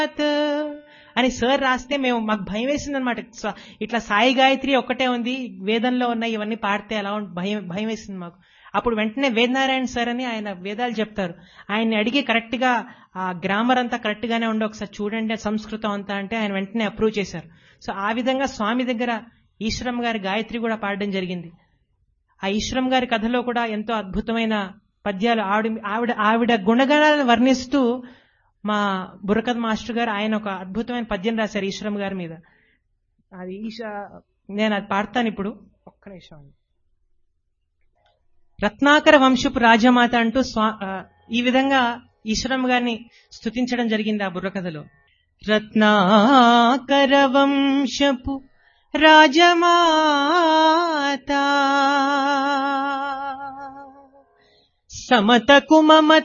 అని సార్ రాస్తే మేము మాకు భయం వేసింది అనమాట ఇట్లా సాయి గాయత్రి ఒక్కటే ఉంది వేదంలో ఉన్న ఇవన్నీ పాడితే ఎలా ఉం- భయం భయం వేసింది మాకు అప్పుడు వెంటనే వేదనారాయణ సార్ అని ఆయన వేదాలు చెప్తారు ఆయన్ని అడిగి కరెక్ట్ గా ఆ గ్రామర్ అంతా కరెక్ట్ గానే ఉండి ఒకసారి చూడండి సంస్కృతం అంతా అంటే ఆయన వెంటనే అప్రూవ్ చేశారు సో ఆ విధంగా స్వామి దగ్గర ఈశ్వరం గారి గాయత్రి కూడా పాడడం జరిగింది ఆ ఈశ్వరం గారి కథలో కూడా ఎంతో అద్భుతమైన పద్యాలు ఆవిడ ఆవిడ ఆవిడ గుణగణాలను వర్ణిస్తూ మా బుర్రకథ మాస్టర్ గారు ఆయన ఒక అద్భుతమైన పద్యం రాశారు ఈశ్వరం గారి మీద అది ఈశ నేను అది పాడతాను ఇప్పుడు ఒక్క నిమిషం అండి. రత్నాకర వంశపు రాజమాత అంటూ స్వా ఆ, ఈ విధంగా ఈశ్వరం గారిని స్తుతించడం జరిగింది ఆ బుర్రకథలో రత్నాకర వంశపు రాజమాత సమతకు మమత